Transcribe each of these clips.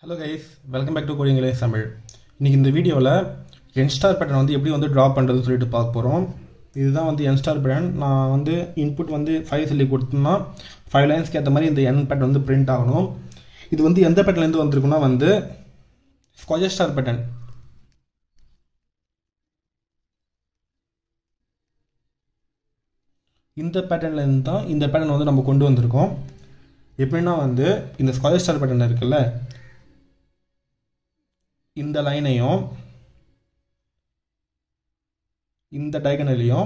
hello guys welcome back to கோடிங்களே தமிழ் இன்றைக்கி இந்த வீடியோவில் என்ஸ்டார் பேட்டர்ன் வந்து எப்படி வந்து ட்ரா பண்ணுறதுன்னு சொல்லிட்டு பார்க்க போகிறோம் இதுதான் வந்து என்ஸ்டார் பேட்டர்ன் நான் வந்து இன்புட் வந்து ஃபைவ் சொல்லி கொடுத்தோம்னா ஃபைவ் லைன்ஸ்க்கு ஏற்ற மாதிரி இந்த என் பேட்டர்ன் வந்து பிரிண்ட் ஆகணும் இது வந்து எந்த பேட்டர்ன்லேருந்து வந்திருக்குன்னா வந்து ஸ்கொயர் ஸ்டார் பேட்டர்ன் இந்த பேட்டர்ன்லேருந்து தான் இந்த பேட்டர்ன் வந்து நம்ம கொண்டு வந்திருக்கோம் எப்படின்னா வந்து இந்த ஸ்கொயர் ஸ்டார் பேட்டர்ன் இருக்குல்ல இந்த லைனையும் இந்த டயகனலையும்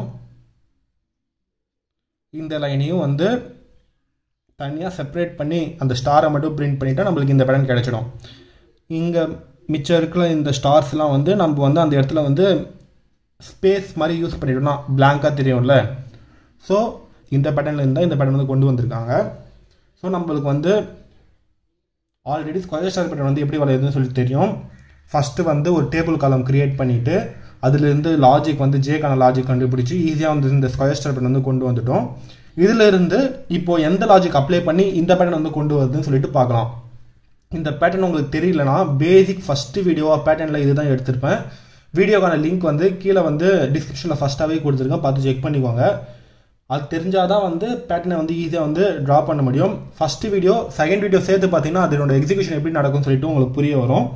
இந்த லைனையும் வந்து தனியாக செப்பரேட் பண்ணி அந்த ஸ்டாரை மட்டும் பிரிண்ட் பண்ணிட்டா நம்மளுக்கு இந்த பேட்டர்ன் கிடைச்சிடும் இங்கே மிச்சம் இருக்கிற இந்த ஸ்டார்ஸ்லாம் வந்து நம்ம வந்து அந்த இடத்துல வந்து ஸ்பேஸ் மாதிரி யூஸ் பண்ணிட்டோம்னா பிளாங்காக தெரியும்ல ஸோ இந்த பேட்டர்னில் இருந்தால் இந்த பேட்டர்ன் வந்து கொண்டு வந்திருக்காங்க ஸோ நம்மளுக்கு வந்து ஆல்ரெடி ஸ்கொயர் ஸ்டார் பேட்டர்ன் வந்து எப்படி வரையுதுன்னு சொல்லி தெரியும் ஃபஸ்ட்டு வந்து ஒரு டேபிள் காலம் க்ரியேட் பண்ணிவிட்டு அதுலேருந்து லாஜிக் வந்து ஜேக்கான லாஜிக் கண்டுபிடிச்சி ஈஸியாக வந்து இந்த ஸ்கொயர் ஸ்டார் பேட்டர்ன் வந்து கொண்டு வந்துட்டோம் இதிலிருந்து இப்போது எந்த லாஜிக் அப்ளை பண்ணி இந்த பேட்டர்ன் வந்து கொண்டு வருதுன்னு சொல்லிட்டு பார்க்கலாம் இந்த பேட்டர்ன் உங்களுக்கு தெரியலனா பேசிக் ஃபஸ்ட்டு வீடியோவாக பேட்டர்னில் இதுதான் எடுத்திருப்பேன் வீடியோக்கான லிங்க் வந்து கீழே வந்து டிஸ்கிரிப்ஷனில் ஃபஸ்ட்டாகவே கொடுத்துருக்கேன் பார்த்து செக் பண்ணிக்கோங்க அது தெரிஞ்சால் தான் வந்து பேட்டர்னை வந்து ஈஸியாக வந்து ட்ரா பண்ண முடியும் ஃபஸ்ட்டு வீடியோ செகண்ட் வீடியோ சேர்த்து பார்த்தீங்கன்னா அதனோட எக்ஸிகியூஷன் எப்படி நடக்கும்னு சொல்லிட்டு உங்களுக்கு புரிய வரும்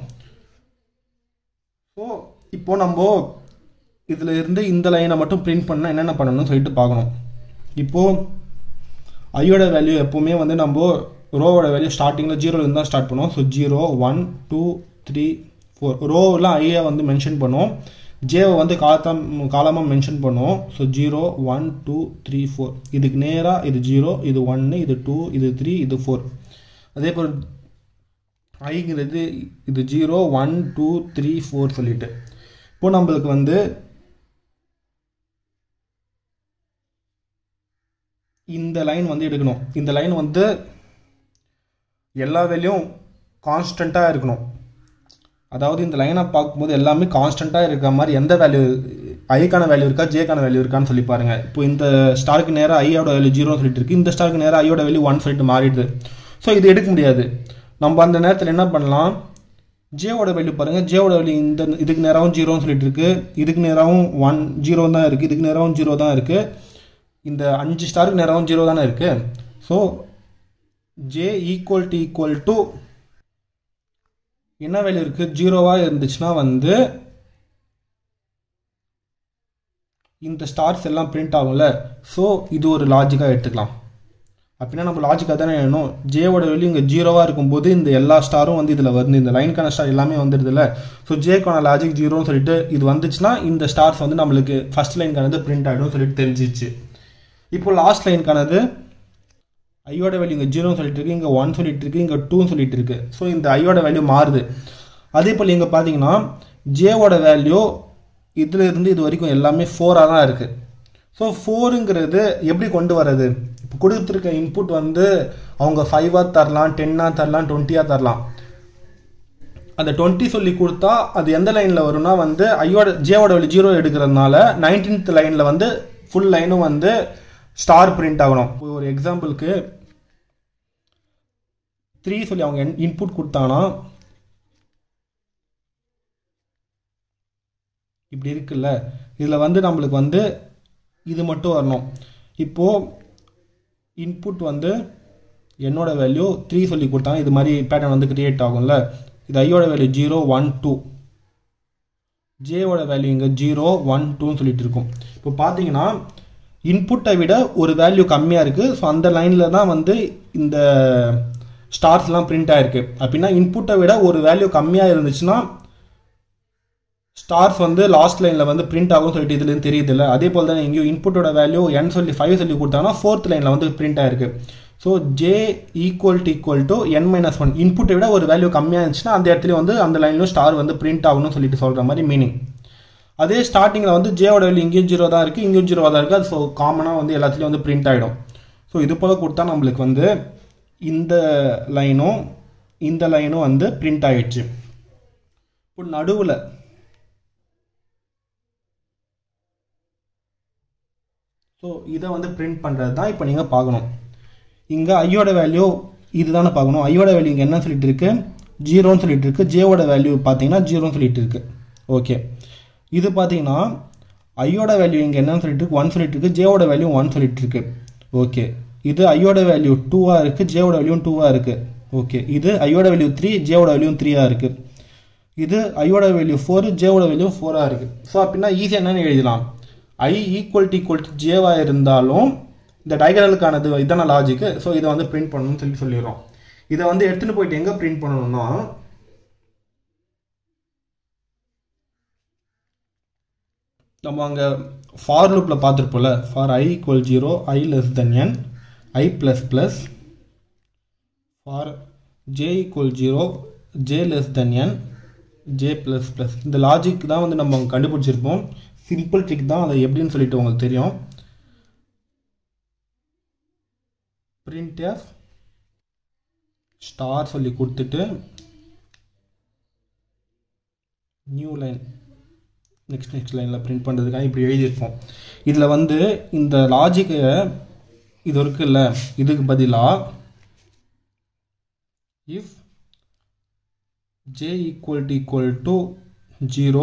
ஸோ இப்போது நம்ம இதில் இருந்து இந்த லைனை மட்டும் பிரிண்ட் பண்ணால் என்னென்ன பண்ணணும்னு சொல்லிட்டு பார்க்கணும் இப்போது ஐயோட வேல்யூ எப்போவுமே வந்து நம்ம ரோவோட வேல்யூ ஸ்டார்டிங்கில் ஜீரோலேருந்து தான் ஸ்டார்ட் பண்ணுவோம் so zero one two three four ரோவில் ஐயை வந்து மென்ஷன் பண்ணுவோம் ஜேவை வந்து காலத்தம் காலமாக மென்ஷன் பண்ணுவோம் so zero one two three four இதுக்கு நேராக இது ஜீரோ இது ஒன்று இது டூ இது த்ரீ இது ஃபோர் அதே போல் ஐங்கிறது இது zero one two three four சொல்லிட்டு இப்போ நம்மளுக்கு வந்து இந்த லைன் வந்து எடுக்கணும் இந்த லைன் வந்து எல்லா வேலையும் கான்ஸ்டண்ட்டாக இருக்கணும் அதாவது இந்த லைனை பார்க்கும்போது எல்லாமே கான்ஸ்டண்ட்டாக இருக்கிற மாதிரி எந்த வேல்யூ ஐக்கான வேல்யூ இருக்கா ஜேக்கான வேல்யூ இருக்கான்னு சொல்லி பாருங்க இப்போ இந்த ஸ்டாருக்கு நேராக ஐயோட வேல்யூ ஜீரோன்னு சொல்லிட்டு இருக்கு இந்த ஸ்டாருக்கு நேராக ஐயோட வேல்யூ ஒன் சொல்லிட்டு மாறிடுது ஸோ இது எடுக்க முடியாது நம்ம அந்த நேரத்தில் என்ன பண்ணலாம் ஜேவோட வேல்யூ பாருங்கள் ஜேவோட வேல்யூ இந்த இதுக்கு நேராகவும் ஜீரோன்னு சொல்லிட்டு இருக்கு இதுக்கு நேராகவும் ஒன் ஜீரோ தான் இருக்குது இதுக்கு நேராகவும் ஜீரோ தான் இருக்குது இந்த அஞ்சு ஸ்டாருக்கு நேராகவும் ஜீரோ தானே இருக்குது so J equal to equal to என்ன வேல்யூ இருக்குது ஜீரோவாக இருந்துச்சுன்னா வந்து இந்த ஸ்டார்ஸ் எல்லாம் பிரிண்ட் ஆகும்ல ஸோ இது ஒரு லாஜிக்காக எடுத்துக்கலாம் அப்படின்னா நம்ம லாஜிக்காக தானே வேணும் ஜேவோட வேல்யூ இங்கே ஜீரோவாக இருக்கும்போது இந்த எல்லா ஸ்டாரும் வந்து இதில் வருது இந்த லைனுக்கான ஸ்டார் எல்லாமே வந்துடுதுல்ல ஸோ ஜேக்கான லாஜிக் ஜீரோன்னு சொல்லிட்டு இது வந்துச்சுன்னா இந்த ஸ்டார்ஸ் வந்து நம்மளுக்கு ஃபர்ஸ்ட் லைனுக்கானது பிரிண்ட் ஆகிடும் சொல்லிட்டு தெரிஞ்சிச்சு இப்போ லாஸ்ட் லைனுக்கானது ஐயோட வேல்யூ இங்கே ஜீரோன்னு சொல்லிட்டு இருக்கு இங்கே ஒன் சொல்லிட்டு இருக்கு இங்கே டூன்னு சொல்லிட்டு இருக்கு ஸோ இந்த ஐயோட வேல்யூ மாறுது அதே போல் இங்கே பார்த்தீங்கன்னா ஜேவோட வேல்யூ இதுல இருந்து இது வரைக்கும் எல்லாமே ஃபோராக தான் இருக்குது ஸோ ஃபோருங்கிறது எப்படி கொண்டு வர்றது இப்போ கொடுத்துருக்க இன்புட் வந்து அவங்க ஃபைவாக தரலாம் டென்னாக தரலாம் டுவெண்ட்டியாக தரலாம் அந்த டுவெண்ட்டி சொல்லி கொடுத்தா அது எந்த லைனில் வரும்னா வந்து ஐயோட ஜேவோட வேல்யூ ஜீரோ எடுக்கிறதுனால நைன்டீன்த் லைனில் வந்து ஃபுல் லைனும் வந்து ஸ்டார் பிரிண்ட் ஆகணும் ஒரு எக்ஸாம்பிளுக்கு த்ரீ சொல்லி அவங்க இன்புட் கொடுத்தாங்கன்னா இப்படி இருக்குல்ல இதில் வந்து நம்மளுக்கு வந்து இது மட்டும் வரணும் இப்போது இன்புட் வந்து என்னோட வேல்யூ த்ரீ சொல்லி கொடுத்தாங்க இது மாதிரி பேட்டர்ன் வந்து கிரியேட் ஆகும்ல இது ஐயோட வேல்யூ ஜீரோ ஒன் டூ ஜேவோட வேல்யூ இங்கே ஜீரோ ஒன் டூன்னு சொல்லிட்டு இருக்கும் இப்போ பார்த்தீங்கன்னா இன்புட்டை விட ஒரு வேல்யூ கம்மியாக இருக்குது ஸோ அந்த லைனில் தான் வந்து இந்த ஸ்டார்ஸ்லாம் பிரிண்ட் ஆகிருக்கு அப்படின்னா இன்புட்டை விட ஒரு வேல்யூ கம்மியாக இருந்துச்சுன்னா ஸ்டார்ஸ் வந்து லாஸ்ட் லைனில் வந்து பிரிண்ட் ஆகும் சொல்லிட்டு இதுலேருந்து தெரியுது இல்லை அதே போல் தான் எங்கேயும் இன்புட்டோட வேல்யூ என் சொல்லி ஃபைவ் சொல்லி கொடுத்தாங்கன்னா ஃபோர்த் லைனில் வந்து பிரிண்ட் ஆயிருக்கு so J equal to equal to N minus one இன்புட்டை விட ஒரு வேல்யூ கம்மியாக இருந்துச்சுன்னா அந்த இடத்துல வந்து அந்த லைன்லையும் ஸ்டார் வந்து பிரிண்ட் ஆகணும்னு சொல்லிட்டு சொல்கிற மாதிரி மீனிங் அதே ஸ்டார்டிங்கில் வந்து ஜேவோட வேல்யூ இங்கேயும் ஜீரோ தான் இருக்குது இங்கேயும் ஜீரோ தான் இருக்குது அது ஸோ காமனாக வந்து எல்லாத்துலேயும் வந்து பிரிண்ட் ஆகிடும் ஸோ இது போல் கொடுத்தா நம்மளுக்கு வந்து இந்த லைனும் இந்த லைனும் வந்து பிரிண்ட் ஆகிடுச்சு இப்போ நடுவில் ஸோ இதை வந்து பிரிண்ட் பண்ணுறது தான் இப்போ நீங்கள் பார்க்கணும் இங்கே ஐயோட வேல்யூ இதுதானே பார்க்கணும் ஐயோட வேல்யூ இங்கே என்ன சொல்லிட்டு இருக்கு ஜீரோன்னு சொல்லிட்டு இருக்கு ஜேவோட வேல்யூ பார்த்தீங்கன்னா ஜீரோன்னு சொல்லிட்டு இருக்கு ஓகே இது பார்த்தீங்கன்னா ஐயோட வேல்யூ இங்கே என்னன்னு சொல்லிட்டு இருக்கு ஒன் சொல்லிட்டு இருக்கு ஜேவோட வேல்யூ ஒன் சொல்லிட்டு இருக்கு ஓகே இது ஐயோட வேல்யூ டூவாக இருக்கு ஜேவோட வேல்யூ டூவாக இருக்கு ஓகே இது ஐயோட வேல்யூ த்ரீ ஜேவோட வேல்யூ த்ரீயாக இருக்கு இது ஐயோட வேல்யூ ஃபோர் ஜேவோட வேல்யூ ஃபோராக இருக்கு ஸோ அப்படின்னா ஈஸியாக என்னன்னு எழுதலாம் I equal to equal to ஜேவாக இருந்தாலும் இந்த டயகரலுக்கானது இதான லாஜிக்கு ஸோ இதை வந்து பிரிண்ட் பண்ணணும்னு சொல்லி சொல்லிடுறோம் இதை வந்து எடுத்துன்னு போயிட்டு எங்கே பிரிண்ட் பண்ணணும்னா நம்ம அங்கே ஃபார் லூப்பில் பார்த்துருப்போம்ல for I equal zero I less than N I plus plus for J equal zero J less than N J plus plus இந்த லாஜிக் தான் வந்து நம்ம அங்க கண்டுபிடிச்சிருப்போம் சிம்பிள் ட்ரிக் தான் அதை எப்படின்னு சொல்லிட்டு உங்களுக்கு தெரியும் பிரிண்ட் ஸ்டார் சொல்லி கொடுத்துட்டு நியூ லைன் நெக்ஸ்ட் நெக்ஸ்ட் லைனில் பிரிண்ட் பண்ணுறதுக்காக இப்படி எழுதியிருப்போம் இதில் வந்து இந்த லாஜிக்கை இது இருக்குல்ல இதுக்கு பதிலாக if J equal to equal to zero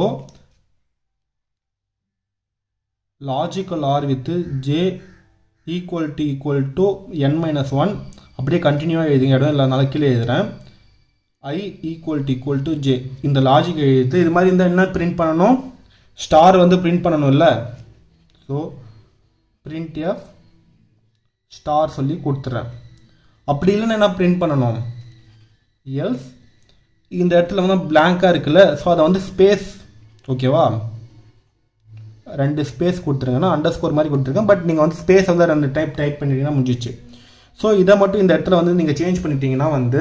logical or with J equal to equal to N minus one அப்படியே கண்டினியூவாக எழுதுங்க இடம் இல்லைனால கீழே எழுதுகிறேன் I equal to equal to J இந்த லாஜிக் எழுதிட்டு இது மாதிரி இருந்தால் என்ன பிரிண்ட் பண்ணணும் ஸ்டார் வந்து பிரிண்ட் பண்ணணும்ல ஸோ பிரிண்ட் எஃப் ஸ்டார் சொல்லி கொடுத்துட்றேன் அப்படி இல்லைன்னா என்ன பிரிண்ட் பண்ணணும் எல்ஸ் இந்த இடத்துல வந்து பிளாங்காக இருக்குல்ல ஸோ அதை வந்து ஸ்பேஸ் ஓகேவா ரெண்டு ஸ்பேஸ் கொடுத்துருங்கன்னா அண்டர் ஸ்கோர் மாதிரி கொடுத்துருக்கேன் பட் நீங்கள் வந்து ஸ்பேஸ் வந்து ரெண்டு டைப் டைப் பண்ணிட்டீங்கன்னா முடிஞ்சிச்சு ஸோ இதை மட்டும் இந்த இடத்துல வந்து நீங்கள் சேஞ்ச் பண்ணிட்டீங்கன்னா வந்து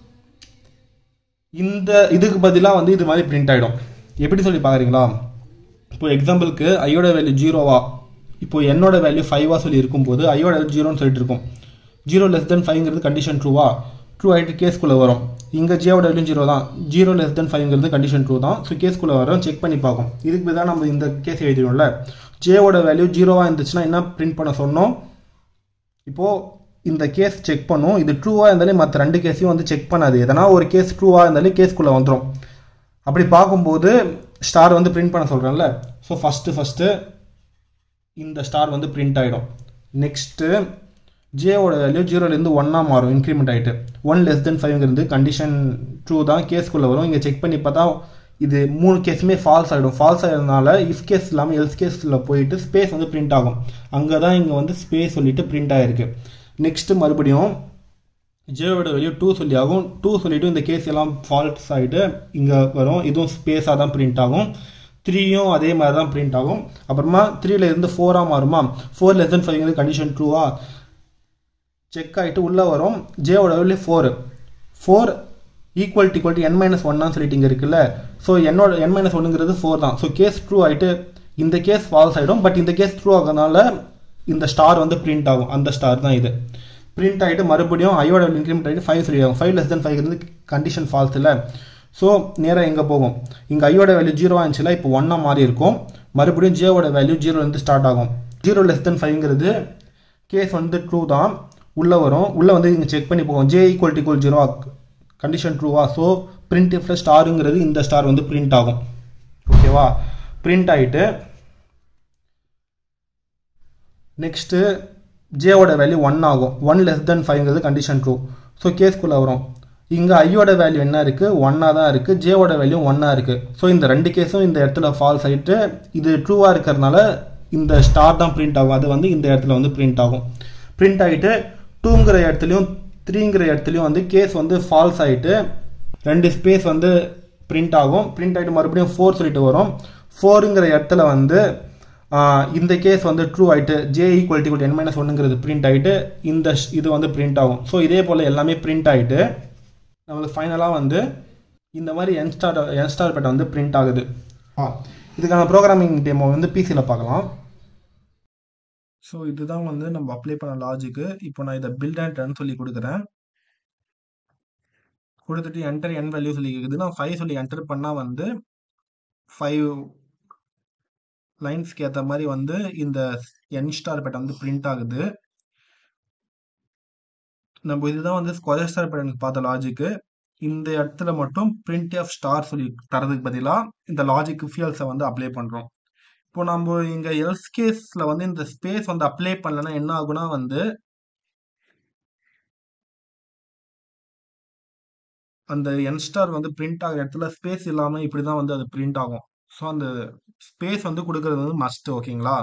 இந்த இதுக்கு பதிலாக வந்து இது மாதிரி பிரிண்ட் ஆகிடும் எப்படி சொல்லி பார்க்குறீங்களா இப்போ எக்ஸாம்பிளுக்கு ஐயோட வேல்யூ ஜீரோவா இப்போ என்னோட வேல்யூ ஃபைவாக சொல்லி இருக்கும்போது ஐயோட வேல்யூ ஜீரோன்னு சொல்லிட்டு இருக்கும் ஜீரோ லெஸ் தென் ஃபைவ்ங்கிறது கண்டிஷன் ட்ரூவா ட்ரூ ஆகிட்டு கேஸ்குள்ளே வரும் இங்கே ஜியோட வேல்யூ ஜீரோ தான் ஜீரோ லெஸ் தென் ஃபைவ்ங்கிறது கண்டிஷன் ட்ரூ தான் ஸோ கேஸ்குள்ளே வரும் செக் பண்ணி பார்க்கும் இதுக்கு தான் நம்ம இந்த கேஸ் எழுதிடும்ல ஜேவோட வேல்யூ ஜீரோவாக இருந்துச்சுன்னா என்ன பிரிண்ட் பண்ண சொன்னோம் இப்போது இந்த கேஸ் செக் பண்ணும் இது ட்ரூவாக இருந்தாலே மற்ற ரெண்டு கேஸையும் வந்து செக் பண்ணாது எதனா ஒரு கேஸ் ட்ரூவாக இருந்தாலே கேஸ்குள்ளே வந்துடும் அப்படி பார்க்கும்போது ஸ்டார் வந்து பிரிண்ட் பண்ண சொல்கிறேன்ல ஸோ ஃபஸ்ட்டு ஃபஸ்ட்டு இந்த ஸ்டார் வந்து பிரிண்ட் ஆகிடும் நெக்ஸ்ட்டு ஜேவோட வேல்யூ ஜீரோலேருந்து ஒன்னாக மாறும் இன்க்ரிமெண்ட் ஆகிட்டு ஒன் லெஸ் தென் ஃபைவ்ங்கிறது கண்டிஷன் ட்ரூ தான் கேஸ்குள்ளே வரும் இங்கே செக் பண்ணி பார்த்தா இது மூணு கேஸுமே ஃபால்ஸ் ஆகிடும் ஃபால்ஸ் ஆகிறதுனால இஃப் கேஸ் இல்லாமல் எல்ஸ் கேஸில் போயிட்டு ஸ்பேஸ் வந்து பிரிண்ட் ஆகும் அங்கே தான் இங்கே வந்து ஸ்பேஸ் சொல்லிட்டு பிரிண்ட் ஆகிருக்கு நெக்ஸ்ட்டு மறுபடியும் ஜேவோட வேல்யூ டூ சொல்லி ஆகும் டூ சொல்லிவிட்டு இந்த கேஸ் எல்லாம் ஃபால்ட்ஸ் ஆகிட்டு இங்கே வரும் இதுவும் ஸ்பேஸாக தான் பிரிண்ட் ஆகும் த்ரீயும் அதே மாதிரி தான் பிரிண்ட் ஆகும் அப்புறமா த்ரீல இருந்து ஃபோராக மாறுமா ஃபோர் லெஸ் தென் ஃபைவ்ங்கிறது கண்டிஷன் ட்ரூவா செக் ஆகிட்டு உள்ளே வரும் ஜேவோட value four four equal to equal to N minus ஒன்னான்னு சொல்லிட்டு இங்கே இருக்குல்ல ஸோ என்னோட என் மைனஸ் ஒன்னுங்கிறது ஃபோர் தான் ஸோ கேஸ் ட்ரூ ஆகிட்டு இந்த கேஸ் ஃபால்ஸ் ஆகிடும் பட் இந்த கேஸ் ட்ரூ ஆகிறதுனால இந்த ஸ்டார் வந்து பிரிண்ட் ஆகும் அந்த ஸ்டார் தான் இது பிரிண்ட் ஆகிட்டு மறுபடியும் ஐயோட இன்க்ரிமெண்ட் ஆகிட்டு ஃபைவ் சொல்லி ஆகும் ஃபைவ் லெஸ் தென் ஃபைவ் இருந்து கண்டிஷன் ஃபால்ஸ் இல்லை ஸோ நேராக எங்கே போகும் இங்கே ஐயோட வேல்யூ ஜீரோ ஆச்சுல இப்போ ஒன்னாக மாறி இருக்கும் மறுபடியும் ஜியோட வேல்யூ ஜீரோலேருந்து ஸ்டார்ட் ஆகும் ஜீரோ லெஸ் தென் ஃபைவ்ங்கிறது கேஸ் வந்து ட்ரூ தான் உள்ளே வரும் உள்ளே வந்து இங்கே செக் பண்ணி போகும் J equal to equal zero condition ட்ரூவா ஸோ பிரிண்ட் இஃப்ல ஸ்டாருங்கிறது இந்த ஸ்டார் வந்து பிரிண்ட் ஆகும் ஓகேவா பிரிண்ட் ஆகிட்டு நெக்ஸ்ட்டு ஜேவோட வேல்யூ ஒன் ஆகும் ஒன் லெஸ் தென் ஃபைவ்ங்கிறது கண்டிஷன் ட்ரூ ஸோ கேஸ்குள்ளே வரும் இங்கே ஐயோட வேல்யூ என்ன இருக்குது ஒன்னாக தான் இருக்குது ஜேவோட வேல்யூ ஒன்னாக இருக்குது ஸோ இந்த ரெண்டு கேஸும் இந்த இடத்துல ஃபால்ஸ் ஆகிட்டு இது ட்ரூவாக இருக்கிறதுனால இந்த ஸ்டார் தான் பிரிண்ட் ஆகும் அது வந்து இந்த இடத்துல வந்து பிரிண்ட் ஆகும் பிரிண்ட் ஆகிட்டு டூங்கிற இடத்துலையும் த்ரீங்கிற இடத்துலையும் வந்து கேஸ் வந்து ஃபால்ஸ் ஆகிட்டு ரெண்டு ஸ்பேஸ் வந்து பிரிண்ட் ஆகும் பிரிண்ட் ஆகிட்டு மறுபடியும் ஃபோர் சொல்லிட்டு வரும் ஃபோருங்கிற இடத்துல வந்து இந்த கேஸ் வந்து ட்ரூ ஆகிட்டு J equal to N minus ஒன்னுங்கிறது பிரிண்ட் ஆகிட்டு இந்த இது வந்து பிரிண்ட் ஆகும் ஸோ இதே போல் எல்லாமே பிரிண்ட் ஆகிட்டு நம்மளுக்கு ஃபைனலாக வந்து இந்த மாதிரி என்ஸ்டார் என்ஸ்டார் பேட்டை வந்து பிரிண்ட் ஆகுது ஆ இதுக்கான ப்ரோக்ராமிங் டெமோ வந்து பிசியில் பார்க்கலாம் ஸோ இதுதான் வந்து நம்ம அப்ளை பண்ண லாஜிக்கு இப்போ நான் இதை பில்ட் அண்ட் ரன் சொல்லி கொடுக்குறேன் கொடுத்துட்டு என்டர் என் வேல்யூ சொல்லி கேட்குது நான் ஃபைவ் சொல்லி என்டர் பண்ணால் வந்து ஃபைவ் லைன்ஸ்க்கு ஏற்ற மாதிரி வந்து இந்த என் ஸ்டார் பேட்டை வந்து பிரிண்ட் ஆகுது நம்ம இதுதான் வந்து ஸ்கொயர் ஸ்டார் பேட்டர்னுக்கு பார்த்த லாஜிக்கு இந்த இடத்துல மட்டும் பிரிண்ட் ஆஃப் ஸ்டார் சொல்லி தரதுக்கு பதிலாக இந்த லாஜிக் ஃபியல்ஸை வந்து அப்ளை பண்ணுறோம் இப்போ நம்ம இங்கே எல்ஸ் கேஸில் வந்து இந்த ஸ்பேஸ் வந்து அப்ளை பண்ணலன்னா என்ன ஆகுனா வந்து அந்த என் ஸ்டார் வந்து பிரிண்ட் ஆகிற இடத்துல ஸ்பேஸ் இல்லாமல் இப்படி தான் வந்து அது பிரிண்ட் ஆகும் ஸோ அந்த ஸ்பேஸ் வந்து கொடுக்கறது வந்து மஸ்ட் ஓகேங்களா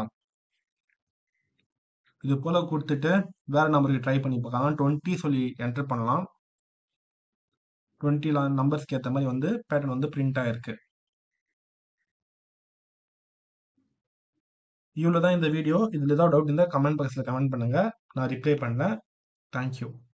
இது போல் கொடுத்துட்டு வேற நம்பருக்கு ட்ரை பண்ணி பார்க்கலாம் டுவெண்ட்டி சொல்லி என்டர் பண்ணலாம் டுவெண்ட்டி நம்பர்ஸ்க்கு ஏற்ற மாதிரி வந்து பேட்டர்ன் வந்து பிரிண்ட் ஆகிருக்கு இவ்வளோ தான் இந்த வீடியோ இதில் ஏதாவது டவுட் இருந்தால் கமெண்ட் பாக்ஸில் கமெண்ட் பண்ணுங்கள் நான் ரிப்ளை பண்ணேன் தேங்க்யூ